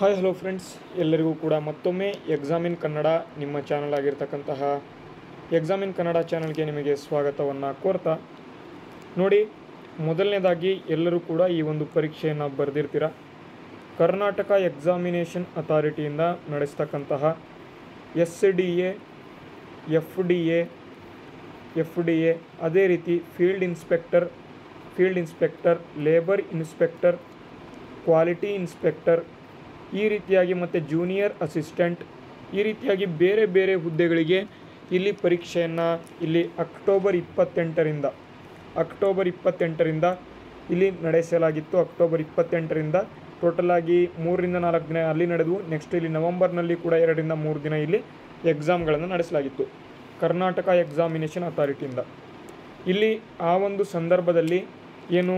hi hello friends ಎಲ್ಲರಿಗೂ ಕೂಡ ಮತ್ತೊಮ್ಮೆ ಎಕ್ಸಾಮಿನ್ ಕನ್ನಡ ನಿಮ್ಮ ಚಾನಲ್ ಆಗಿರ್ತಕ್ಕಂತಹ ಎಕ್ಸಾಮಿನ್ ಕನ್ನಡ ಚಾನಲ್ಗೆ ನಿಮಗೆ ಸ್ವಾಗತವನ್ನು ಕೋರ್ತಾ ನೋಡಿ ಮೊದಲನೇದಾಗಿ ಎಲ್ಲರೂ ಕೂಡ ಈ ಒಂದು ಪರೀಕ್ಷೆಯನ್ನು ಬರೆದಿರ್ತೀರ ಕರ್ನಾಟಕ ಎಕ್ಸಾಮಿನೇಷನ್ ಅಥಾರಿಟಿಯಿಂದ ನಡೆಸ್ತಕ್ಕಂತಹ S D A F D A F D A ಅದೇ ರೀತಿ field inspector field inspector labour inspector quality inspector ಈ ರೀತಿಯಾಗಿ ಮತ್ತು ಜೂನಿಯರ್ ಅಸಿಸ್ಟೆಂಟ್ ಈ ರೀತಿಯಾಗಿ ಬೇರೆ ಬೇರೆ ಹುದ್ದೆಗಳಿಗೆ ಇಲ್ಲಿ ಪರೀಕ್ಷೆಯನ್ನು ಇಲ್ಲಿ ಅಕ್ಟೋಬರ್ ಇಪ್ಪತ್ತೆಂಟರಿಂದ ಅಕ್ಟೋಬರ್ ಇಪ್ಪತ್ತೆಂಟರಿಂದ ಇಲ್ಲಿ ನಡೆಸಲಾಗಿತ್ತು ಅಕ್ಟೋಬರ್ ಇಪ್ಪತ್ತೆಂಟರಿಂದ ಟೋಟಲಾಗಿ ಮೂರರಿಂದ ನಾಲ್ಕು ದಿನ ಅಲ್ಲಿ ನಡೆದವು ನೆಕ್ಸ್ಟ್ ಇಲ್ಲಿ ನವಂಬರ್ನಲ್ಲಿ ಕೂಡ ಎರಡರಿಂದ ಮೂರು ದಿನ ಇಲ್ಲಿ ಎಕ್ಸಾಮ್ಗಳನ್ನು ನಡೆಸಲಾಗಿತ್ತು ಕರ್ನಾಟಕ ಎಕ್ಸಾಮಿನೇಷನ್ ಅಥಾರಿಟಿಯಿಂದ ಇಲ್ಲಿ ಆ ಒಂದು ಸಂದರ್ಭದಲ್ಲಿ ಏನು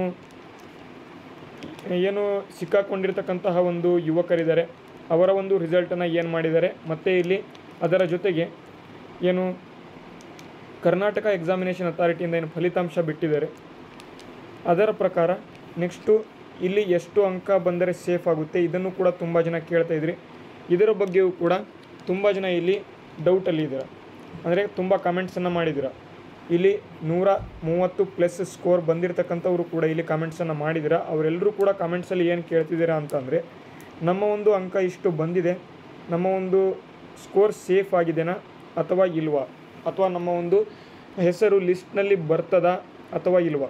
ಏನು ಸಿಕ್ಕಾಕೊಂಡಿರ್ತಕ್ಕಂತಹ ಒಂದು ಯುವಕರಿದ್ದಾರೆ ಅವರ ಒಂದು ರಿಸಲ್ಟನ್ನು ಏನು ಮಾಡಿದ್ದಾರೆ ಮತ್ತು ಇಲ್ಲಿ ಅದರ ಜೊತೆಗೆ ಏನು ಕರ್ನಾಟಕ ಎಕ್ಸಾಮಿನೇಷನ್ ಅಥಾರಿಟಿಯಿಂದ ಏನು ಫಲಿತಾಂಶ ಬಿಟ್ಟಿದ್ದಾರೆ ಅದರ ಪ್ರಕಾರ ನೆಕ್ಸ್ಟು ಇಲ್ಲಿ ಎಷ್ಟು ಅಂಕ ಬಂದರೆ ಸೇಫ್ ಆಗುತ್ತೆ ಇದನ್ನು ಕೂಡ ತುಂಬ ಜನ ಕೇಳ್ತಾ ಇದ್ರಿ ಇದರ ಬಗ್ಗೆಯೂ ಕೂಡ ತುಂಬ ಜನ ಇಲ್ಲಿ ಡೌಟಲ್ಲಿ ಇದ್ದೀರ ಅಂದರೆ ತುಂಬ ಕಮೆಂಟ್ಸನ್ನು ಮಾಡಿದ್ದೀರ ಇಲ್ಲಿ ನೂರ ಮೂವತ್ತು ಪ್ಲಸ್ ಸ್ಕೋರ್ ಬಂದಿರತಕ್ಕಂಥವ್ರು ಕೂಡ ಇಲ್ಲಿ ಕಮೆಂಟ್ಸನ್ನು ಮಾಡಿದ್ದೀರ ಅವರೆಲ್ಲರೂ ಕೂಡ ಕಮೆಂಟ್ಸಲ್ಲಿ ಏನು ಕೇಳ್ತಿದ್ದೀರಾ ಅಂತಂದರೆ ನಮ್ಮ ಒಂದು ಅಂಕ ಇಷ್ಟು ಬಂದಿದೆ ನಮ್ಮ ಒಂದು ಸ್ಕೋರ್ ಸೇಫ್ ಆಗಿದೆನಾ ಅಥವಾ ಇಲ್ವಾ ಅಥವಾ ನಮ್ಮ ಒಂದು ಹೆಸರು ಲಿಸ್ಟ್ನಲ್ಲಿ ಬರ್ತದಾ ಅಥವಾ ಇಲ್ವಾ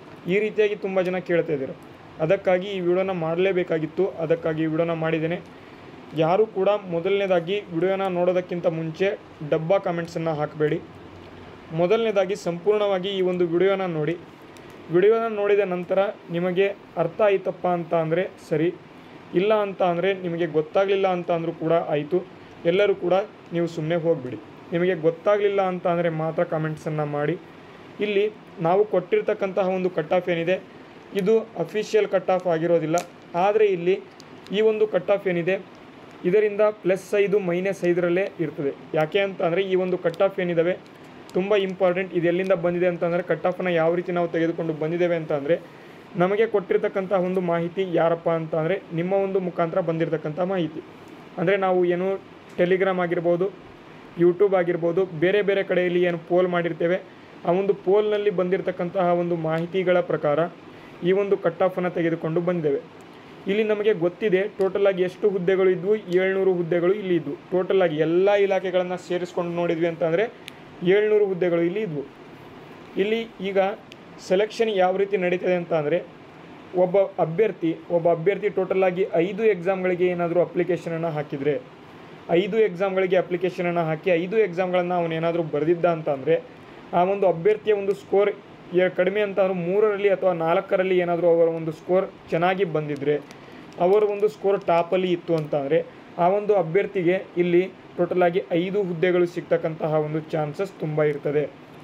ಈ ರೀತಿಯಾಗಿ ತುಂಬ ಜನ ಕೇಳ್ತಾ ಇದ್ದಾರೆ ಅದಕ್ಕಾಗಿ ಈ ವಿಡಿಯೋನ ಮಾಡಲೇಬೇಕಾಗಿತ್ತು ಅದಕ್ಕಾಗಿ ಈ ವಿಡಿಯೋನ ಮಾಡಿದ್ದೇನೆ ಯಾರೂ ಕೂಡ ಮೊದಲನೇದಾಗಿ ವಿಡಿಯೋನ ನೋಡೋದಕ್ಕಿಂತ ಮುಂಚೆ ಡಬ್ಬಾ ಕಮೆಂಟ್ಸನ್ನು ಹಾಕಬೇಡಿ ಮೊದಲನೇದಾಗಿ ಸಂಪೂರ್ಣವಾಗಿ ಈ ಒಂದು ವಿಡಿಯೋನ ನೋಡಿ ವಿಡಿಯೋನ ನೋಡಿದ ನಂತರ ನಿಮಗೆ ಅರ್ಥ ಆಯ್ತಪ್ಪ ಅಂತ ಅಂದರೆ ಸರಿ ಇಲ್ಲ ಅಂತ ಅಂದರೆ ನಿಮಗೆ ಗೊತ್ತಾಗಲಿಲ್ಲ ಅಂತ ಅಂದರೂ ಕೂಡ ಆಯಿತು ಎಲ್ಲರೂ ಕೂಡ ನೀವು ಸುಮ್ಮನೆ ಹೋಗಿಬಿಡಿ ನಿಮಗೆ ಗೊತ್ತಾಗಲಿಲ್ಲ ಅಂತ ಅಂದರೆ ಮಾತ್ರ ಕಮೆಂಟ್ಸನ್ನು ಮಾಡಿ ಇಲ್ಲಿ ನಾವು ಕೊಟ್ಟಿರ್ತಕ್ಕಂತಹ ಒಂದು ಕಟ್ ಆಫ್ ಏನಿದೆ ಇದು ಅಫಿಷಿಯಲ್ ಕಟ್ ಆಫ್ ಆಗಿರೋದಿಲ್ಲ ಆದರೆ ಇಲ್ಲಿ ಈ ಒಂದು ಕಟ್ ಆಫ್ ಏನಿದೆ ಇದರಿಂದ ಪ್ಲಸ್ ಐದು ಮೈನಸ್ ಐದರಲ್ಲೇ ಇರ್ತದೆ ಯಾಕೆ ಅಂತ ಅಂದರೆ ಈ ಒಂದು ಕಟ್ ಆಫ್ ಏನಿದ್ದಾವೆ ತುಂಬ ಇಂಪಾರ್ಟೆಂಟ್ ಇದು ಎಲ್ಲಿಂದ ಬಂದಿದೆ ಅಂತಂದರೆ ಕಟ್ ಆಫನ್ನು ಯಾವ ರೀತಿ ನಾವು ತೆಗೆದುಕೊಂಡು ಬಂದಿದ್ದೇವೆ ಅಂತ ಅಂದರೆ ನಮಗೆ ಕೊಟ್ಟಿರ್ತಕ್ಕಂಥ ಒಂದು ಮಾಹಿತಿ ಯಾರಪ್ಪ ಅಂತ ಅಂದರೆ ನಿಮ್ಮ ಒಂದು ಮುಖಾಂತರ ಬಂದಿರತಕ್ಕಂಥ ಮಾಹಿತಿ ಅಂದರೆ ನಾವು ಏನು ಟೆಲಿಗ್ರಾಮ್ ಆಗಿರ್ಬೋದು ಯೂಟ್ಯೂಬ್ ಆಗಿರ್ಬೋದು ಬೇರೆ ಬೇರೆ ಕಡೆಯಲ್ಲಿ ಏನು ಪೋಲ್ ಮಾಡಿರ್ತೇವೆ ಆ ಒಂದು ಪೋಲ್ನಲ್ಲಿ ಬಂದಿರತಕ್ಕಂತಹ ಒಂದು ಮಾಹಿತಿಗಳ ಪ್ರಕಾರ ಈ ಒಂದು ಕಟ್ ಆಫನ್ನು ತೆಗೆದುಕೊಂಡು ಬಂದಿದ್ದೇವೆ ಇಲ್ಲಿ ನಮಗೆ ಗೊತ್ತಿದೆ ಟೋಟಲಾಗಿ ಎಷ್ಟು ಹುದ್ದೆಗಳು ಇದ್ವು ಏಳ್ನೂರು ಹುದ್ದೆಗಳು ಇಲ್ಲಿ ಇದ್ವು ಟೋಟಲಾಗಿ ಎಲ್ಲ ಇಲಾಖೆಗಳನ್ನು ಸೇರಿಸ್ಕೊಂಡು ನೋಡಿದ್ವಿ ಅಂತಂದರೆ ಏಳ್ನೂರು ಹುದ್ದೆಗಳು ಇಲ್ಲಿ ಇದ್ವು ಇಲ್ಲಿ ಈಗ ಸೆಲೆಕ್ಷನ್ ಯಾವ ರೀತಿ ನಡೀತದೆ ಅಂತ ಅಂದರೆ ಒಬ್ಬ ಅಭ್ಯರ್ಥಿ ಒಬ್ಬ ಅಭ್ಯರ್ಥಿ ಟೋಟಲಾಗಿ ಐದು ಎಕ್ಸಾಮ್ಗಳಿಗೆ ಏನಾದರೂ ಅಪ್ಲಿಕೇಶನನ್ನು ಹಾಕಿದರೆ ಐದು ಎಕ್ಸಾಮ್ಗಳಿಗೆ ಅಪ್ಲಿಕೇಶನನ್ನು ಹಾಕಿ ಐದು ಎಕ್ಸಾಮ್ಗಳನ್ನು ಅವನು ಏನಾದರೂ ಬರೆದಿದ್ದ ಅಂತ ಅಂದರೆ ಆ ಒಂದು ಅಭ್ಯರ್ಥಿಯ ಒಂದು ಸ್ಕೋರ್ ಕಡಿಮೆ ಅಂತ ಅಂದ್ರೆ ಮೂರರಲ್ಲಿ ಅಥವಾ ನಾಲ್ಕರಲ್ಲಿ ಏನಾದರೂ ಅವರ ಒಂದು ಸ್ಕೋರ್ ಚೆನ್ನಾಗಿ ಬಂದಿದ್ದರೆ ಅವರ ಒಂದು ಸ್ಕೋರ್ ಟಾಪಲ್ಲಿ ಇತ್ತು ಅಂತ ಅಂದರೆ ಆ ಒಂದು ಅಭ್ಯರ್ಥಿಗೆ ಇಲ್ಲಿ ಟೋಟಲಾಗಿ ಐದು ಹುದ್ದೆಗಳು ಸಿಗ್ತಕ್ಕಂತಹ ಒಂದು ಚಾನ್ಸಸ್ ತುಂಬ ಇರ್ತದೆ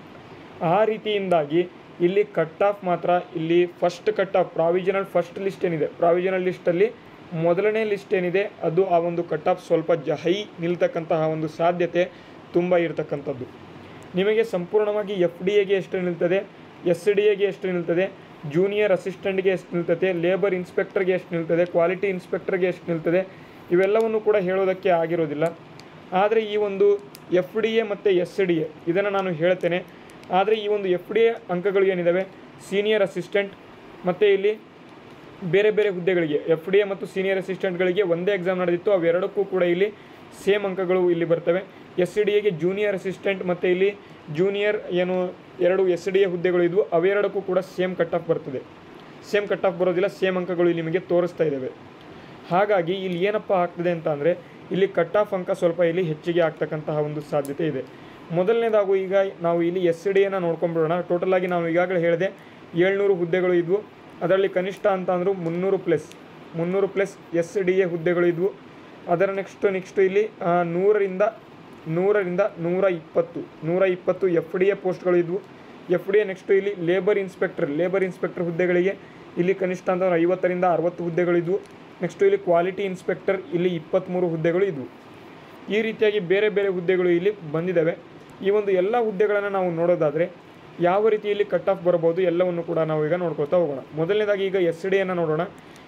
ಆ ರೀತಿಯಿಂದಾಗಿ ಇಲ್ಲಿ ಕಟ್ ಆಫ್ ಮಾತ್ರ ಇಲ್ಲಿ first cut off provisional first list ಏನಿದೆ ಪ್ರಾವಿಷನಲ್ ಲಿಸ್ಟಲ್ಲಿ ಮೊದಲನೇ ಲಿಸ್ಟ್ ಏನಿದೆ ಅದು ಆ ಒಂದು ಕಟ್ ಆಫ್ ಸ್ವಲ್ಪ ಜ ಹೈ ನಿಲ್ತಕ್ಕಂತಹ ಒಂದು ಸಾಧ್ಯತೆ ತುಂಬ ಇರತಕ್ಕಂಥದ್ದು ನಿಮಗೆ ಸಂಪೂರ್ಣವಾಗಿ ಎಫ್ ಡಿ ಎಗೆ ಎಷ್ಟು ನಿಲ್ತದೆ ಎಸ್ ಡಿ ಎಗೆ ಎಷ್ಟು ನಿಲ್ತದೆ ಜೂನಿಯರ್ ಅಸಿಸ್ಟೆಂಟ್ಗೆ ಎಷ್ಟು ನಿಲ್ತದೆ ಲೇಬರ್ ಇನ್ಸ್ಪೆಕ್ಟರ್ಗೆ ಎಷ್ಟು ನಿಲ್ತದೆ ಕ್ವಾಲಿಟಿ ಇನ್ಸ್ಪೆಕ್ಟರ್ಗೆ ಎಷ್ಟು ನಿಲ್ತದೆ ಇವೆಲ್ಲವನ್ನು ಕೂಡ ಹೇಳೋದಕ್ಕೆ ಆಗಿರೋದಿಲ್ಲ ಆದರೆ ಈ ಒಂದು ಎಫ್ ಡಿ ಎ ಮತ್ತು ಎಸ್ ಡಿ ಎ ಇದನ್ನು ನಾನು ಹೇಳ್ತೇನೆ ಆದರೆ ಈ ಒಂದು ಎಫ್ ಡಿ ಎ ಅಂಕಗಳು ಏನಿದ್ದಾವೆ ಸೀನಿಯರ್ ಅಸಿಸ್ಟೆಂಟ್ ಮತ್ತು ಇಲ್ಲಿ ಬೇರೆ ಬೇರೆ ಹುದ್ದೆಗಳಿಗೆ ಎಫ್ ಡಿ ಎ ಮತ್ತು ಸೀನಿಯರ್ ಅಸಿಸ್ಟೆಂಟ್ಗಳಿಗೆ ಒಂದೇ ಎಕ್ಸಾಮ್ ನಡೆದಿತ್ತು ಅವೆರಡಕ್ಕೂ ಕೂಡ ಇಲ್ಲಿ ಸೇಮ್ ಅಂಕಗಳು ಇಲ್ಲಿ ಬರ್ತವೆ ಎಸ್ ಡಿ ಎಗೆ ಜೂನಿಯರ್ ಅಸಿಸ್ಟೆಂಟ್ ಮತ್ತು ಇಲ್ಲಿ ಜೂನಿಯರ್ ಏನು ಎರಡು ಎಸ್ ಡಿ ಎ ಹುದ್ದೆಗಳು ಇದ್ವು ಅವೆರಡಕ್ಕೂ ಕೂಡ ಸೇಮ್ ಕಟ್ ಆಫ್ ಬರ್ತದೆ ಸೇಮ್ ಕಟ್ ಆಫ್ ಬರೋದಿಲ್ಲ ಸೇಮ್ ಅಂಕಗಳು ಇಲ್ಲಿ ನಿಮಗೆ ತೋರಿಸ್ತಾ ಇದ್ದಾವೆ ಹಾಗಾಗಿ ಇಲ್ಲಿ ಏನಪ್ಪ ಆಗ್ತದೆ ಅಂತ ಅಂದರೆ ಇಲ್ಲಿ ಕಟ್ ಆಫ್ ಅಂಕ ಸ್ವಲ್ಪ ಇಲ್ಲಿ ಹೆಚ್ಚಿಗೆ ಆಗ್ತಕ್ಕಂತಹ ಒಂದು ಸಾಧ್ಯತೆ ಇದೆ ಮೊದಲನೇದಾಗು ಈಗ ನಾವು ಇಲ್ಲಿ ಎಸ್ ಡಿ ಎನ ನೋಡ್ಕೊಂಡ್ಬಿಡೋಣ ಟೋಟಲಾಗಿ ನಾವು ಈಗಾಗಲೇ ಹೇಳಿದೆ ಏಳ್ನೂರು ಹುದ್ದೆಗಳು ಇದ್ವು ಅದರಲ್ಲಿ ಕನಿಷ್ಠ ಅಂತ ಅಂದರೂ ಮುನ್ನೂರು ಪ್ಲಸ್ ಮುನ್ನೂರು ಪ್ಲಸ್ ಎಸ್ ಡಿ ಎ ಹುದ್ದೆಗಳು ಇದ್ವು ಅದರ ನೆಕ್ಸ್ಟ್ ನೆಕ್ಸ್ಟ್ ಇಲ್ಲಿ ಆ, ನೂರರಿಂದ ನೂರರಿಂದ ನೂರ ಇಪ್ಪತ್ತು ನೂರ ಇಪ್ಪತ್ತು ಎಫ್ ಡಿ ಎ ಪೋಸ್ಟ್ಗಳು ಇದ್ವು ಎಫ್ ಡಿ ಎ ನೆಕ್ಸ್ಟ್ ಇಲ್ಲಿ ಲೇಬರ್ ಇನ್ಸ್ಪೆಕ್ಟರ್ ಲೇಬರ್ ಇನ್ಸ್ಪೆಕ್ಟರ್ ಹುದ್ದೆಗಳಿಗೆ ಇಲ್ಲಿ ಕನಿಷ್ಠ ಅಂತಂದ್ರೆ ಐವತ್ತರಿಂದ ಅರವತ್ತು ಹುದ್ದೆಗಳು ಇದ್ವು ನೆಕ್ಸ್ಟ್ ಇಲ್ಲಿ ಕ್ವಾಲಿಟಿ ಇನ್ಸ್ಪೆಕ್ಟರ್ ಇಲ್ಲಿ ಇಪ್ಪತ್ತ್ಮೂರು ಹುದ್ದೆಗಳು ಇದ್ವು ಈ ರೀತಿಯಾಗಿ ಬೇರೆ ಬೇರೆ ಹುದ್ದೆಗಳು ಇಲ್ಲಿ ಬಂದಿದ್ದಾವೆ ಈ ಒಂದು ಎಲ್ಲ ಹುದ್ದೆಗಳನ್ನು ನಾವು ನೋಡೋದಾದರೆ ಯಾವ ರೀತಿಯಲ್ಲಿ ಕಟ್ ಆಫ್ ಬರ್ಬೋದು ಎಲ್ಲವನ್ನು ಕೂಡ ನಾವು ಈಗ ನೋಡ್ಕೊಳ್ತಾ ಹೋಗೋಣ ಮೊದಲನೇದಾಗಿ ಈಗ ಎಸ್ ಡಿ ಎನ್ನು ನೋಡೋಣ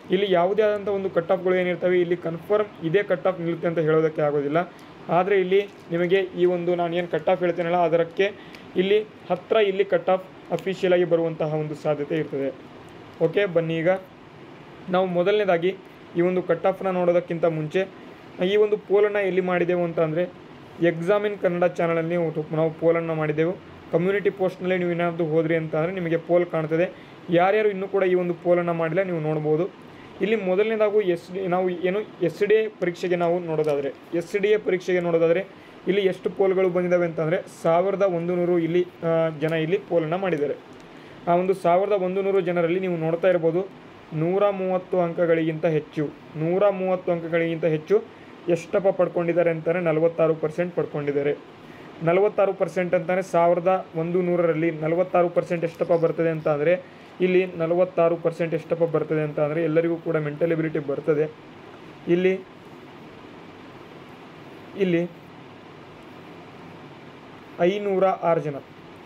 ಇಲ್ಲಿ ಯಾವುದೇ ಆದಂಥ ಒಂದು ಕಟ್ ಆಫ್ಗಳು ಏನಿರ್ತವೆ ಇಲ್ಲಿ ಕನ್ಫರ್ಮ್ ಇದೇ ಕಟ್ ಆಫ್ ನಿಲ್ಲುತ್ತೆ ಅಂತ ಹೇಳೋದಕ್ಕೆ ಆಗೋದಿಲ್ಲ ಆದರೆ ಇಲ್ಲಿ ನಿಮಗೆ ಈ ಒಂದು ನಾನು ಏನು ಕಟ್ ಆಫ್ ಹೇಳ್ತೇನಲ್ಲ ಅದಕ್ಕೆ ಇಲ್ಲಿ ಹತ್ತಿರ ಇಲ್ಲಿ ಕಟ್ ಆಫ್ ಅಫಿಷಿಯಲ್ ಆಗಿ ಬರುವಂತಹ ಒಂದು ಸಾಧ್ಯತೆ ಇರ್ತದೆ ಓಕೆ ಬನ್ನಿ ಈಗ ನಾವು ಮೊದಲನೇದಾಗಿ ಈ ಒಂದು ಕಟ್ ಆಫ್ನ ನೋಡೋದಕ್ಕಿಂತ ಮುಂಚೆ ಈ ಒಂದು ಪೋಲನ್ನು ಎಲ್ಲಿ ಮಾಡಿದೆವು ಅಂತ ಅಂದರೆ ಎಕ್ಸಾಮಿನ್ ಕನ್ನಡ ಚಾನಲಲ್ಲಿ ನಾವು ನಾವು ಪೋಲನ್ನು ಮಾಡಿದೆವು ಕಮ್ಯುನಿಟಿ ಪೋಸ್ಟ್ನಲ್ಲಿ ನೀವು ಏನಾದರೂ ಹೋದ್ರಿ ಅಂತ ಅಂದರೆ ನಿಮಗೆ ಪೋಲ್ ಕಾಣ್ತದೆ ಯಾರ್ಯಾರು ಇನ್ನೂ ಕೂಡ ಈ ಒಂದು ಪೋಲನ್ನು ಮಾಡಿಲ್ಲ ನೀವು ನೋಡ್ಬೋದು ಇಲ್ಲಿ ಮೊದಲನೇದಾಗೂ ಎಸ್ ಡಿ ನಾವು ಏನು ಎಸ್ ಡಿ ಎ ಪರೀಕ್ಷೆಗೆ ನಾವು ನೋಡೋದಾದರೆ ಎಸ್ ಡಿ ಎ ಪರೀಕ್ಷೆಗೆ ನೋಡೋದಾದರೆ ಇಲ್ಲಿ ಎಷ್ಟು ಪೋಲ್ಗಳು ಬಂದಿದ್ದಾವೆ ಅಂತಂದರೆ ಸಾವಿರದ ಒಂದು ನೂರು ಇಲ್ಲಿ ಆ, ಜನ ಇಲ್ಲಿ ಪೋಲನ್ನು ಮಾಡಿದ್ದಾರೆ ಆ ಒಂದು ಸಾವಿರದ ಒಂದು ನೂರು ಜನರಲ್ಲಿ ನೀವು ನೋಡ್ತಾ ಇರ್ಬೋದು ನೂರ ಮೂವತ್ತು ಅಂಕಗಳಿಗಿಂತ ಹೆಚ್ಚು ನೂರ ಮೂವತ್ತು ಅಂಕಗಳಿಗಿಂತ ಹೆಚ್ಚು ಎಷ್ಟಪ್ಪ ಪಡ್ಕೊಂಡಿದ್ದಾರೆ ಅಂತಾರೆ ನಲವತ್ತಾರು ಪರ್ಸೆಂಟ್ ಪಡ್ಕೊಂಡಿದ್ದಾರೆ ನಲವತ್ತಾರು ಪರ್ಸೆಂಟ್ ಅಂತಾನೆ ಸಾವಿರದ ಒಂದು ನೂರರಲ್ಲಿ ನಲವತ್ತಾರು ಪರ್ಸೆಂಟ್ ಎಷ್ಟಪ್ಪ ಬರ್ತದೆ ಅಂತ ಅಂದರೆ ಇಲ್ಲಿ ನಲವತ್ತಾರು ಪರ್ಸೆಂಟ್ ಎಷ್ಟಪ್ಪ ಬರ್ತದೆ ಅಂತ ಅಂದರೆ ಎಲ್ಲರಿಗೂ ಕೂಡ ಮೆಂಟಲ್ ಎಬಿಲಿಟಿ ಬರ್ತದೆ ಇಲ್ಲಿ ಇಲ್ಲಿ ಐನೂರ ಆರು ಜನ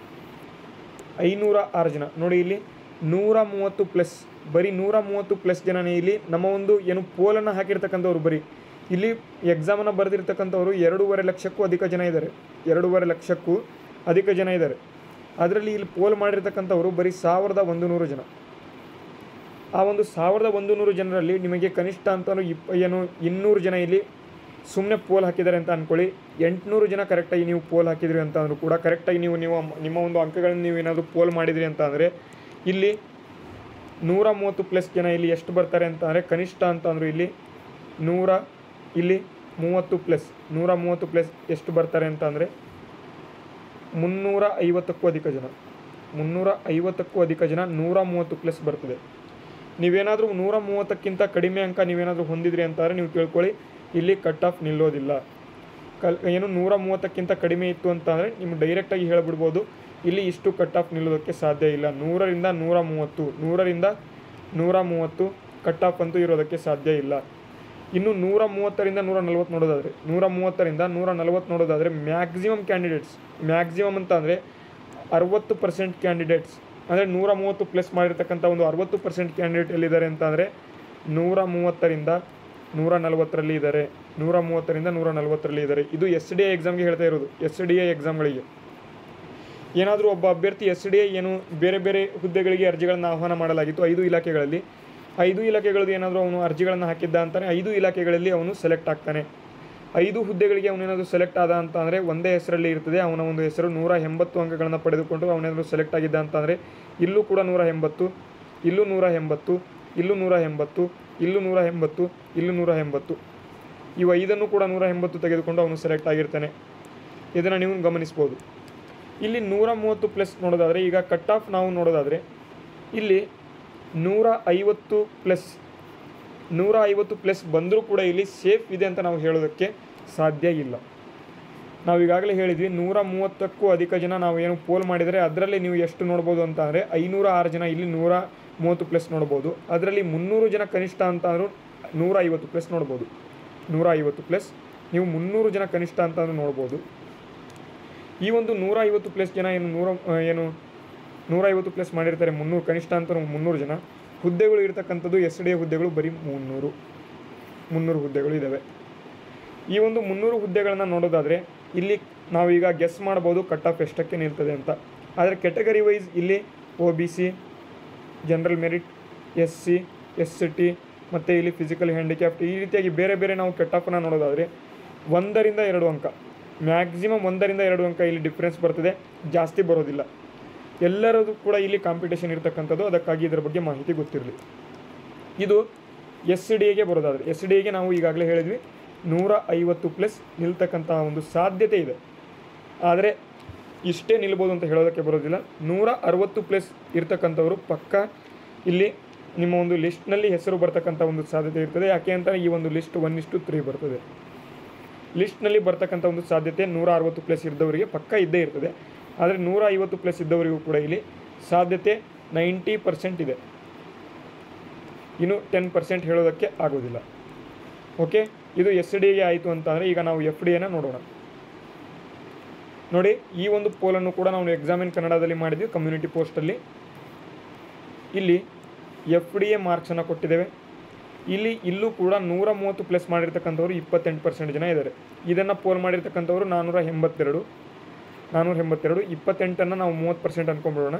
ಐನೂರ ಆರು ಜನ ನೋಡಿ ಇಲ್ಲಿ ನೂರ ಮೂವತ್ತು ಪ್ಲಸ್ ಬರೀ ನೂರ ಮೂವತ್ತು ಪ್ಲಸ್ ಜನನೇ ಇಲ್ಲಿ ನಮ್ಮ ಒಂದು ಏನು ಪೋಲನ್ನು ಹಾಕಿರ್ತಕ್ಕಂಥವ್ರು ಬರೀ ಇಲ್ಲಿ ಎಕ್ಸಾಮನ್ನು ಬರೆದಿರ್ತಕ್ಕಂಥವ್ರು ಎರಡೂವರೆ ಲಕ್ಷಕ್ಕೂ ಅಧಿಕ ಜನ ಇದ್ದಾರೆ ಎರಡೂವರೆ ಲಕ್ಷಕ್ಕೂ ಅಧಿಕ ಜನ ಇದ್ದಾರೆ ಅದರಲ್ಲಿ ಇಲ್ಲಿ ಪೋಲ್ ಮಾಡಿರ್ತಕ್ಕಂಥವ್ರು ಬರೀ ಸಾವಿರದ ಒಂದು ನೂರು ಜನ ಆ ಒಂದು ಸಾವಿರದ ಒಂದು ನೂರು ಜನರಲ್ಲಿ ನಿಮಗೆ ಕನಿಷ್ಠ ಅಂತಲೂ ಇಪ್ಪ ಏನು ಇನ್ನೂರು ಜನ ಇಲ್ಲಿ ಸುಮ್ಮನೆ ಪೋಲ್ ಹಾಕಿದ್ದಾರೆ ಅಂತ ಅಂದ್ಕೊಳ್ಳಿ ಎಂಟುನೂರು ಜನ ಕರೆಕ್ಟಾಗಿ ನೀವು ಪೋಲ್ ಹಾಕಿದ್ರಿ ಅಂತ ಅಂದರೂ ಕೂಡ ಕರೆಕ್ಟಾಗಿ ನೀವು ನೀವು ನಿಮ್ಮ ಒಂದು ಅಂಕಗಳನ್ನು ನೀವು ಏನಾದರೂ ಪೋಲ್ ಮಾಡಿದ್ರಿ ಅಂತ ಅಂದರೆ ಇಲ್ಲಿ ನೂರ ಮೂವತ್ತು ಪ್ಲಸ್ ಜನ ಇಲ್ಲಿ ಎಷ್ಟು ಬರ್ತಾರೆ ಅಂತ ಅಂದರೆ ಕನಿಷ್ಠ ಅಂತ ಅಂದರು ಇಲ್ಲಿ ನೂರ ಇಲ್ಲಿ ಮೂವತ್ತು ಪ್ಲಸ್ ನೂರ ಮೂವತ್ತು ಪ್ಲಸ್ ಎಷ್ಟು ಬರ್ತಾರೆ ಅಂತ ಅಂದರೆ ಮುನ್ನೂರ ಐವತ್ತಕ್ಕೂ ಅಧಿಕ ಜನ ಮುನ್ನೂರ ಐವತ್ತಕ್ಕೂ ಅಧಿಕ ಜನ ನೂರ ಮೂವತ್ತು ಪ್ಲಸ್ ಬರ್ತದೆ ನೀವೇನಾದರೂ ನೂರ ಮೂವತ್ತಕ್ಕಿಂತ ಕಡಿಮೆ ಅಂಕ ನೀವೇನಾದರೂ ಹೊಂದಿದ್ರಿ ಅಂತಾದರೆ ನೀವು ತಿಳ್ಕೊಳ್ಳಿ ಇಲ್ಲಿ ಕಟ್ ಆಫ್ ನಿಲ್ಲೋದಿಲ್ಲ ಕಲ್ ಏನು ನೂರ ಮೂವತ್ತಕ್ಕಿಂತ ಕಡಿಮೆ ಇತ್ತು ಅಂತ ಅಂದರೆ ನಿಮ್ಗೆ ಡೈರೆಕ್ಟಾಗಿ ಹೇಳ್ಬಿಡ್ಬೋದು ಇಲ್ಲಿ ಇಷ್ಟು ಕಟ್ ಆಫ್ ನಿಲ್ಲೋದಕ್ಕೆ ಸಾಧ್ಯ ಇಲ್ಲ ನೂರರಿಂದ ನೂರ ಮೂವತ್ತು ನೂರರಿಂದ ನೂರ ಮೂವತ್ತು ಕಟ್ ಆಫ್ ಅಂತೂ ಇರೋದಕ್ಕೆ ಸಾಧ್ಯ ಇಲ್ಲ ಇನ್ನು ನೂರ ಮೂವತ್ತರಿಂದ ನೂರ ನಲ್ವತ್ತು ನೋಡೋದಾದರೆ ನೂರ ಮೂವತ್ತರಿಂದ ನೂರ ನಲ್ವತ್ತು ನೋಡೋದಾದರೆ ಮ್ಯಾಕ್ಸಿಮಮ್ ಕ್ಯಾಂಡಿಡೇಟ್ಸ್ ಮ್ಯಾಕ್ಸಿಮಮ್ ಅಂತ ಅಂದರೆ ಅರವತ್ತು ಪರ್ಸೆಂಟ್ ಕ್ಯಾಂಡಿಡೇಟ್ಸ್ ಅಂದರೆ ನೂರ ಮೂವತ್ತು ಪ್ಲಸ್ ಮಾಡಿರ್ತಕ್ಕಂಥ ಒಂದು ಅರವತ್ತು ಪರ್ಸೆಂಟ್ ಕ್ಯಾಂಡಿಡೇಟ್ ಎಲ್ಲಿದ್ದಾರೆ ಅಂತ ಅಂದರೆ ನೂರ ಮೂವತ್ತರಿಂದ ನೂರ ನಲವತ್ತರಲ್ಲಿ ಇದ್ದಾರೆ ನೂರ ಮೂವತ್ತರಿಂದ ನೂರ ನಲವತ್ತರಲ್ಲಿ ಇದ್ದಾರೆ ಇದು ಎಸ್ ಡಿ ಎ ಎಕ್ಸಾಮ್ಗೆ ಹೇಳ್ತಾ ಇರೋದು ಎಸ್ ಡಿ ಎ ಎಕ್ಸಾಮ್ಗಳಿಗೆ ಏನಾದರೂ ಒಬ್ಬ ಅಭ್ಯರ್ಥಿ ಎಸ್ ಡಿ ಎ ಏನು ಬೇರೆ ಬೇರೆ ಹುದ್ದೆಗಳಿಗೆ ಅರ್ಜಿಗಳನ್ನು ಆಹ್ವಾನ ಮಾಡಲಾಗಿತ್ತು ಐದು ಇಲಾಖೆಗಳಲ್ಲಿ ಐದು ಇಲಾಖೆಗಳದ್ದು ಏನಾದರೂ ಅವನು ಅರ್ಜಿಗಳನ್ನು ಹಾಕಿದ್ದ ಅಂತಾನೆ ಐದು ಇಲಾಖೆಗಳಲ್ಲಿ ಅವನು ಸೆಲೆಕ್ಟ್ ಆಗ್ತಾನೆ ಐದು ಹುದ್ದೆಗಳಿಗೆ ಅವನೇನಾದರೂ ಸೆಲೆಕ್ಟ್ ಆದ ಅಂತ ಅಂದರೆ ಒಂದೇ ಹೆಸರಲ್ಲಿ ಇರ್ತದೆ ಅವನ ಒಂದು ಹೆಸರು ನೂರ ಎಂಬತ್ತು ಅಂಕಗಳನ್ನು ಪಡೆದುಕೊಂಡು ಅವನೇನಾದರೂ ಸೆಲೆಕ್ಟ್ ಆಗಿದ್ದ ಅಂತ ಅಂದರೆ ಇಲ್ಲೂ ಕೂಡ ನೂರ ಎಂಬತ್ತು ಇಲ್ಲೂ ನೂರ ಎಂಬತ್ತು ಇಲ್ಲೂ ನೂರ ಎಂಬತ್ತು ಇಲ್ಲೂ ನೂರ ಎಂಬತ್ತು ಇಲ್ಲೂ ನೂರ ಎಂಬತ್ತು ಇವು ಐದನ್ನು ಕೂಡ ನೂರ ಎಂಬತ್ತು ತೆಗೆದುಕೊಂಡು ಅವನು ಸೆಲೆಕ್ಟ್ ಆಗಿರ್ತಾನೆ ಇದನ್ನು ನೀವು ಗಮನಿಸ್ಬೋದು ಇಲ್ಲಿ ನೂರ ಮೂವತ್ತು ಪ್ಲಸ್ ನೋಡೋದಾದರೆ ಈಗ ಕಟ್ ಆಫ್ ನಾವು ನೋಡೋದಾದರೆ ಇಲ್ಲಿ ನೂರ ಐವತ್ತು ಪ್ಲಸ್ ನೂರ ಐವತ್ತು ಪ್ಲಸ್ ಬಂದರೂ ಕೂಡ ಇಲ್ಲಿ ಸೇಫ್ ಇದೆ ಅಂತ ನಾವು ಹೇಳೋದಕ್ಕೆ ಸಾಧ್ಯ ಇಲ್ಲ ನಾವು ಈಗಾಗಲೇ ಹೇಳಿದ್ವಿ ನೂರ ಮೂವತ್ತಕ್ಕೂ ಅಧಿಕ ಜನ ನಾವು ಏನು ಪೋಲ್ ಮಾಡಿದರೆ ಅದರಲ್ಲಿ ನೀವು ಎಷ್ಟು ನೋಡ್ಬೋದು ಅಂತ ಅಂದರೆ ಐನೂರ ಆರು ಜನ ಇಲ್ಲಿ ನೂರ ಮೂವತ್ತು ಪ್ಲಸ್ ನೋಡ್ಬೋದು ಅದರಲ್ಲಿ ಮುನ್ನೂರು ಜನ ಕನಿಷ್ಠ ಅಂತ ಅಂದರೂ ನೂರ ಐವತ್ತು ಪ್ಲಸ್ ನೋಡ್ಬೋದು ನೂರ ಐವತ್ತು ಪ್ಲಸ್ ನೀವು ಮುನ್ನೂರು ಜನ ಕನಿಷ್ಠ ಅಂತ ಅಂದ್ರೂ ನೋಡ್ಬೋದು ಈ ಒಂದು ನೂರ ಐವತ್ತು ಪ್ಲಸ್ ಜನ ಏನು ನೂರ ಆ, ಏನು ನೂರ ಐವತ್ತು ಪ್ಲಸ್ ಮಾಡಿರ್ತಾರೆ ಮುನ್ನೂರು ಕನಿಷ್ಠ ಅಂತ ಮುನ್ನೂರು ಜನ ಹುದ್ದೆಗಳು ಇರ್ತಕ್ಕಂಥದ್ದು ಎಸ್ ಡಿ ಎ ಹುದ್ದೆಗಳು ಬರೀ ಮುನ್ನೂರು ಮುನ್ನೂರು ಹುದ್ದೆಗಳು ಇದ್ದಾವೆ ಈ ಒಂದು ಮುನ್ನೂರು ಹುದ್ದೆಗಳನ್ನು ನೋಡೋದಾದರೆ ಇಲ್ಲಿ ನಾವೀಗ ಗೆಸ್ ಮಾಡ್ಬೋದು ಕಟ್ ಆಫ್ ಎಷ್ಟಕ್ಕೆ ನಿಲ್ತದೆ ಅಂತ ಆದರೆ ಕೆಟಗರಿ ವೈಸ್ ಇಲ್ಲಿ O B C general merit S C S C T ಮತ್ತು ಇಲ್ಲಿ ಫಿಸಿಕಲ್ ಹ್ಯಾಂಡಿಕ್ಯಾಪ್ಟ್ ಈ ರೀತಿಯಾಗಿ ಬೇರೆ ಬೇರೆ ನಾವು ಕಟ್ ಆಫನ್ನು ನೋಡೋದಾದರೆ ಒಂದರಿಂದ ಎರಡು ಅಂಕ ಮ್ಯಾಕ್ಸಿಮಮ್ ಒಂದರಿಂದ ಎರಡು ಅಂಕ ಇಲ್ಲಿ ಡಿಫ್ರೆನ್ಸ್ ಬರ್ತದೆ ಜಾಸ್ತಿ ಬರೋದಿಲ್ಲ ಎಲ್ಲರದು ಕೂಡ ಇಲ್ಲಿ ಕಾಂಪಿಟೇಷನ್ ಇರ್ತಕ್ಕಂಥದ್ದು ಅದಕ್ಕಾಗಿ ಇದರ ಬಗ್ಗೆ ಮಾಹಿತಿ ಗೊತ್ತಿರಲಿ ಇದು ಎಸ್ ಡಿ ಎಗೆ ಬರೋದಾದರೆ ಎಸ್ ಡಿ ಎಗೆ ನಾವು ಈಗಾಗಲೇ ಹೇಳಿದ್ವಿ ನೂರ ಐವತ್ತು ಪ್ಲಸ್ ನಿಲ್ತಕ್ಕಂತಹ ಒಂದು ಸಾಧ್ಯತೆ ಇದೆ ಆದರೆ ಇಷ್ಟೇ ನಿಲ್ಬೋದು ಅಂತ ಹೇಳೋದಕ್ಕೆ ಬರೋದಿಲ್ಲ ನೂರ ಅರವತ್ತು ಪ್ಲಸ್ ಇರ್ತಕ್ಕಂಥವರು ಪಕ್ಕ ಇಲ್ಲಿ ನಿಮ್ಮ ಒಂದು ಲಿಸ್ಟ್ನಲ್ಲಿ ಹೆಸರು ಬರ್ತಕ್ಕಂಥ ಒಂದು ಸಾಧ್ಯತೆ ಇರ್ತದೆ ಯಾಕೆ ಅಂತ ಈ ಒಂದು ಲಿಸ್ಟ್ ಒನ್ ಇಷ್ಟು ತ್ರೀ ಬರ್ತದೆ ಲಿಸ್ಟ್ನಲ್ಲಿ ಬರ್ತಕ್ಕಂಥ ಒಂದು ಸಾಧ್ಯತೆ ನೂರ ಅರವತ್ತು ಪ್ಲಸ್ ಇದ್ದವರಿಗೆ ಪಕ್ಕ ಇದ್ದೇ ಇರ್ತದೆ ಆದರೆ ನೂರ ಐವತ್ತು ಪ್ಲಸ್ ಇದ್ದವರಿಗೂ ಕೂಡ ಇಲ್ಲಿ ಸಾಧ್ಯತೆ ನೈಂಟಿ ಪರ್ಸೆಂಟ್ ಇದೆ ಇನ್ನು ಟೆನ್ ಪರ್ಸೆಂಟ್ ಹೇಳೋದಕ್ಕೆ ಆಗೋದಿಲ್ಲ ಓಕೆ ಇದು ಎಸ್ ಡಿಗೆ ಆಯಿತು ಅಂತಂದರೆ ಈಗ ನಾವು ಎಫ್ ಡಿ ಎನ ನೋಡೋಣ ನೋಡಿ ಈ ಒಂದು ಪೋಲನ್ನು ಕೂಡ ನಾವು ಎಕ್ಸಾಮಿನ್ ಕನ್ನಡದಲ್ಲಿ ಮಾಡಿದ್ವಿ ಕಮ್ಯುನಿಟಿ ಪೋಸ್ಟಲ್ಲಿ ಇಲ್ಲಿ ಎಫ್ ಡಿ ಎ ಮಾರ್ಕ್ಸನ್ನು ಕೊಟ್ಟಿದ್ದೇವೆ ಇಲ್ಲಿ ಇಲ್ಲೂ ಕೂಡ ನೂರ ಮೂವತ್ತು ಪ್ಲಸ್ ಮಾಡಿರ್ತಕ್ಕಂಥವ್ರು ಇಪ್ಪತ್ತೆಂಟು ಪರ್ಸೆಂಟ್ ಜನ ಇದ್ದಾರೆ ಇದನ್ನು ಪೋಲ್ ಮಾಡಿರ್ತಕ್ಕಂಥವ್ರು ನಾನ್ನೂರ ಎಂಬತ್ತೆರಡು ನಾನ್ನೂರ ಎಂಬತ್ತೆರಡು ಇಪ್ಪತ್ತೆಂಟನ್ನು ನಾವು ಮೂವತ್ತು ಪರ್ಸೆಂಟ್ ಅಂದ್ಕೊಂಬಿಡೋಣ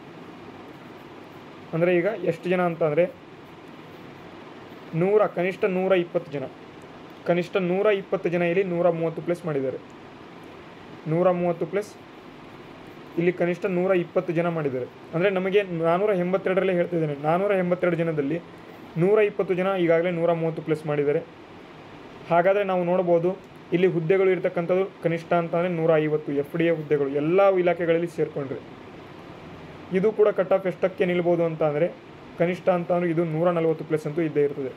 ಅಂದರೆ ಈಗ ಎಷ್ಟು ಜನ ಅಂತಂದರೆ ನೂರ ಕನಿಷ್ಠ ನೂರ ಇಪ್ಪತ್ತು ಜನ ಕನಿಷ್ಠ ನೂರ ಇಪ್ಪತ್ತು ಜನ ಇಲ್ಲಿ ನೂರ ಮೂವತ್ತು ಪ್ಲಸ್ ಮಾಡಿದ್ದಾರೆ ನೂರ ಮೂವತ್ತು ಪ್ಲಸ್ ಇಲ್ಲಿ ಕನಿಷ್ಠ ನೂರ ಇಪ್ಪತ್ತು ಜನ ಮಾಡಿದ್ದಾರೆ ಅಂದರೆ ನಮಗೆ ನಾನ್ನೂರ ಎಂಬತ್ತೆರಡರಲ್ಲೇ ಹೇಳ್ತಿದ್ದೇನೆ ನಾನ್ನೂರ ಎಂಬತ್ತೆರಡು ಜನದಲ್ಲಿ ನೂರ ಇಪ್ಪತ್ತು ಜನ ಈಗಾಗಲೇ ನೂರ ಮೂವತ್ತು ಪ್ಲಸ್ ಮಾಡಿದ್ದಾರೆ ಹಾಗಾದರೆ ನಾವು ನೋಡ್ಬೋದು ಇಲ್ಲಿ ಹುದ್ದೆಗಳು ಇರ್ತಕ್ಕಂಥದ್ದು ಕನಿಷ್ಠ ಅಂತಂದರೆ ನೂರ ಐವತ್ತು ಎಫ್ ಡಿ ಎ ಹುದ್ದೆಗಳು ಎಲ್ಲ ಇಲಾಖೆಗಳಲ್ಲಿ ಸೇರಿಕೊಂಡ್ರೆ ಇದು ಕೂಡ ಕಟ್ ಆಫ್ ಎಷ್ಟಕ್ಕೆ ನಿಲ್ಬೋದು ಅಂತ ಅಂದರೆ ಕನಿಷ್ಠ ಅಂತ ಅಂದರೆ ಇದು ನೂರ ನಲವತ್ತು ಪ್ಲಸ್ ಅಂತೂ ಇದ್ದೇ ಇರ್ತದೆ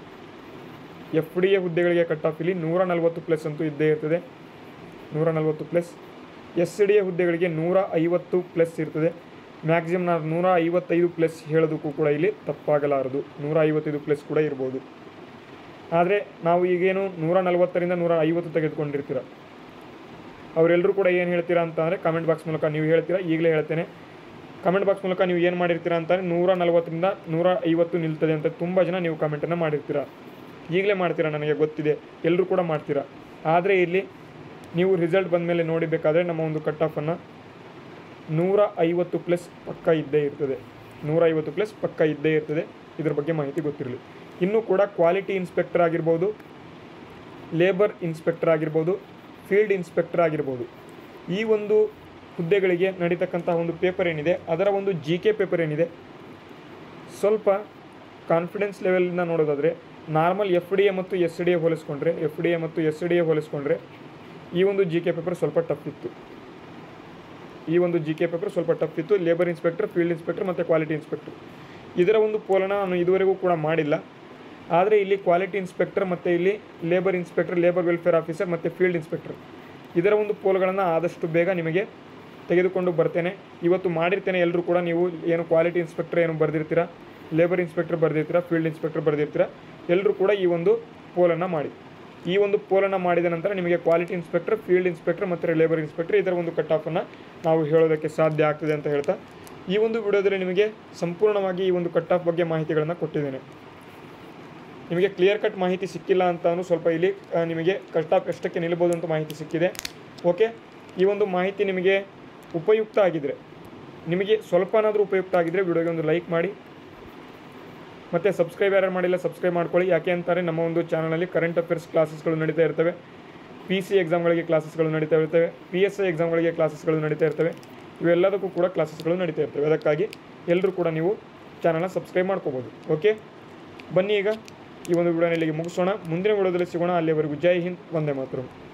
ಎಫ್ ಡಿ ಎ ಹುದ್ದೆಗಳಿಗೆ ಕಟ್ ಆಫ್ ಇಲ್ಲಿ ನೂರ ನಲವತ್ತು ಪ್ಲಸ್ ಅಂತೂ ಇದ್ದೇ ಇರ್ತದೆ ನೂರ ನಲವತ್ತು ಪ್ಲಸ್ ಎಸ್ ಡಿ ಎ ಹುದ್ದೆಗಳಿಗೆ ನೂರ ಐವತ್ತು ಪ್ಲಸ್ ಇರ್ತದೆ ಮ್ಯಾಕ್ಸಿಮಮ್ ನಾವು ನೂರ ಐವತ್ತೈದು ಪ್ಲಸ್ ಹೇಳೋದಕ್ಕೂ ಕೂಡ ಇಲ್ಲಿ ತಪ್ಪಾಗಲಾರದು ನೂರ ಐವತ್ತೈದು ಪ್ಲಸ್ ಕೂಡ ಇರ್ಬೋದು ಆದರೆ ನಾವು ಈಗೇನು ನೂರ ನಲವತ್ತರಿಂದ ನೂರ ಐವತ್ತು ತೆಗೆದುಕೊಂಡಿರ್ತೀರ ಅವರೆಲ್ಲರೂ ಕೂಡ ಏನು ಹೇಳ್ತೀರಾ ಅಂತ ಅಂದರೆ ಕಮೆಂಟ್ ಬಾಕ್ಸ್ ಮೂಲಕ ನೀವು ಹೇಳ್ತೀರಾ ಈಗಲೇ ಹೇಳ್ತೇನೆ ಕಮೆಂಟ್ ಬಾಕ್ಸ್ ಮೂಲಕ ನೀವು ಏನು ಮಾಡಿರ್ತೀರಾ ಅಂತಂದರೆ ನೂರ ನಲವತ್ತರಿಂದ ನೂರ ಐವತ್ತು ನಿಲ್ತದೆ ಅಂತ ತುಂಬ ಜನ ನೀವು ಕಮೆಂಟನ್ನು ಮಾಡಿರ್ತೀರಾ ಈಗಲೇ ಮಾಡ್ತೀರಾ ನನಗೆ ಗೊತ್ತಿದೆ ಎಲ್ಲರೂ ಕೂಡ ಮಾಡ್ತೀರಾ ಆದರೆ ಇಲ್ಲಿ ನೀವು ರಿಸಲ್ಟ್ ಬಂದ ಮೇಲೆ ನೋಡಿಬೇಕಾದ್ರೆ ನಮ್ಮ ಒಂದು ಕಟ್ ಆಫನ್ನು ನೂರ ಐವತ್ತು ಪ್ಲಸ್ ಪಕ್ಕ ಇದ್ದೇ ಇರ್ತದೆ ನೂರ ಐವತ್ತು ಪ್ಲಸ್ ಪಕ್ಕ ಇದ್ದೇ ಇರ್ತದೆ ಇದ್ರ ಬಗ್ಗೆ ಮಾಹಿತಿ ಗೊತ್ತಿರಲಿ ಇನ್ನೂ ಕೂಡ ಕ್ವಾಲಿಟಿ ಇನ್ಸ್ಪೆಕ್ಟರ್ ಆಗಿರ್ಬೋದು ಲೇಬರ್ ಇನ್ಸ್ಪೆಕ್ಟರ್ ಆಗಿರ್ಬೋದು ಫೀಲ್ಡ್ ಇನ್ಸ್ಪೆಕ್ಟರ್ ಆಗಿರ್ಬೋದು ಈ ಒಂದು ಹುದ್ದೆಗಳಿಗೆ ನಡೀತಕ್ಕಂಥ ಒಂದು ಪೇಪರ್ ಏನಿದೆ ಅದರ ಒಂದು ಜಿ ಕೆ ಪೇಪರ್ ಏನಿದೆ ಸ್ವಲ್ಪ ಕಾನ್ಫಿಡೆನ್ಸ್ ಲೆವೆಲಿಂದ ನೋಡೋದಾದರೆ ನಾರ್ಮಲ್ ಎಫ್ ಡಿ ಎ ಮತ್ತು ಎಸ್ ಡಿ ಎ ಹೋಲಿಸ್ಕೊಂಡ್ರೆ ಎಫ್ ಡಿ ಎ ಮತ್ತು ಎಸ್ ಡಿ ಎ ಹೋಲಿಸ್ಕೊಂಡ್ರೆ ಈ ಒಂದು ಜಿ ಕೆ ಪೇಪರ್ ಸ್ವಲ್ಪ ಟಫ್ ಇತ್ತು ಈ ಒಂದು ಜಿ ಕೆ ಪೇಪರ್ ಸ್ವಲ್ಪ ಟಫ್ ಇತ್ತು ಲೇಬರ್ ಇನ್ಸ್ಪೆಕ್ಟರ್ ಫೀಲ್ಡ್ ಇನ್ಸ್ಪೆಕ್ಟರ್ ಮತ್ತು ಕ್ವಾಲಿಟಿ ಇನ್ಸ್ಪೆಕ್ಟರ್ ಇದರ ಒಂದು ಪೋಲನ ನಾನು ಇದುವರೆಗೂ ಕೂಡ ಮಾಡಿಲ್ಲ ಆದರೆ ಇಲ್ಲಿ ಕ್ವಾಲಿಟಿ ಇನ್ಸ್ಪೆಕ್ಟರ್ ಮತ್ತು ಇಲ್ಲಿ labour inspector labour welfare officer ಮತ್ತು ಫೀಲ್ಡ್ ಇನ್ಸ್ಪೆಕ್ಟರ್ ಇದರ ಒಂದು ಪೋಲ್ಗಳನ್ನು ಆದಷ್ಟು ಬೇಗ ನಿಮಗೆ ತೆಗೆದುಕೊಂಡು ಬರ್ತೇನೆ ಇವತ್ತು ಮಾಡಿರ್ತೇನೆ ಎಲ್ಲರೂ ಕೂಡ ನೀವು ಏನು ಕ್ವಾಲಿಟಿ ಇನ್ಸ್ಪೆಕ್ಟರ್ ಏನು ಬರೆದಿರ್ತೀರಾ ಲೇಬರ್ ಇನ್ಸ್ಪೆಕ್ಟರ್ ಬರೆದಿರ್ತೀರಾ ಫೀಲ್ಡ್ ಇನ್ಸ್ಪೆಕ್ಟರ್ ಬರೆದಿರ್ತೀರಾ ಎಲ್ಲರೂ ಕೂಡ ಈ ಒಂದು ಪೋಲನ್ನು ಮಾಡಿ ಈ ಒಂದು ಪೋಲನ್ನು ಮಾಡಿದ ನಂತರ ನಿಮಗೆ ಕ್ವಾಲಿಟಿ ಇನ್ಸ್ಪೆಕ್ಟರ್ ಫೀಲ್ಡ್ ಇನ್ಸ್ಪೆಕ್ಟರ್ ಮತ್ತು ಲೇಬರ್ ಇನ್ಸ್ಪೆಕ್ಟರ್ ಇದರ ಒಂದು ಕಟ್ ಆಫನ್ನು ನಾವು ಹೇಳೋದಕ್ಕೆ ಸಾಧ್ಯ ಆಗ್ತದೆ ಅಂತ ಹೇಳ್ತಾ ಈ ಒಂದು ವಿಡಿಯೋದಲ್ಲಿ ನಿಮಗೆ ಸಂಪೂರ್ಣವಾಗಿ ಈ ಒಂದು ಕಟ್ ಆಫ್ ಬಗ್ಗೆ ಮಾಹಿತಿಗಳನ್ನು ಕೊಟ್ಟಿದ್ದೇನೆ ನಿಮಗೆ ಕ್ಲಿಯರ್ ಕಟ್ ಮಾಹಿತಿ ಸಿಕ್ಕಿಲ್ಲ ಅಂತಾನು ಸ್ವಲ್ಪ ಇಲ್ಲಿ ಆ, ನಿಮಗೆ ಕಟ್ ಆಫ್ ಎಷ್ಟಕ್ಕೆ ನಿಲ್ಬೋದು ಅಂತ ಮಾಹಿತಿ ಸಿಕ್ಕಿದೆ ಓಕೆ ಈ ಒಂದು ಮಾಹಿತಿ ನಿಮಗೆ ಉಪಯುಕ್ತ ಆಗಿದ್ದರೆ ನಿಮಗೆ ಸ್ವಲ್ಪನಾದರೂ ಉಪಯುಕ್ತ ಆಗಿದ್ದರೆ ವಿಡಿಯೋಗೆ ಒಂದು ಲೈಕ್ ಮಾಡಿ ಮತ್ತು ಸಬ್ಸ್ಕ್ರೈಬ್ ಯಾರು ಮಾಡಿಲ್ಲ ಸಬ್ಸ್ಕ್ರೈಬ್ ಮಾಡ್ಕೊಳ್ಳಿ ಯಾಕೆ ಅಂತಾರೆ ನಮ್ಮ ಒಂದು ಚಾನಲಲ್ಲಿ ಕರೆಂಟ್ ಅಫೇರ್ಸ್ ಕ್ಲಾಸಸ್ಗಳು ನಡೀತಾ ಇರ್ತವೆ ಪಿ ಸಿ ಎಕ್ಸಾಮ್ಗಳಿಗೆ ಕ್ಲಾಸಸ್ಗಳು ನಡೀತಾ ಇರ್ತವೆ ಪಿ ಎಸ್ ಐ ಎಕ್ಸಾಮ್ಗಳಿಗೆ ಕ್ಲಾಸಸ್ಗಳು ನಡೀತಾ ಇರ್ತವೆ ಇವೆಲ್ಲದಕ್ಕೂ ಕೂಡ ಕ್ಲಾಸಸ್ಗಳು ನಡೀತಾ ಇರ್ತವೆ ಅದಕ್ಕಾಗಿ ಎಲ್ಲರೂ ಕೂಡ ನೀವು ಚಾನಲ್ನ ಸಬ್ಸ್ಕ್ರೈಬ್ ಮಾಡ್ಕೋಬೋದು ಓಕೆ ಬನ್ನಿ ಈಗ ಈ ಒಂದು ವಿಡಿಯೋನ ಇಲ್ಲಿಗೆ ಮುಗಿಸೋಣ ಮುಂದಿನ ವಿಡಿಯೋದಲ್ಲಿ ಸಿಗೋಣ ಅಲ್ಲಿವರೆಗೂ ಜೈ ಹಿಂದ್ ವಂದೇ ಮಾತರಂ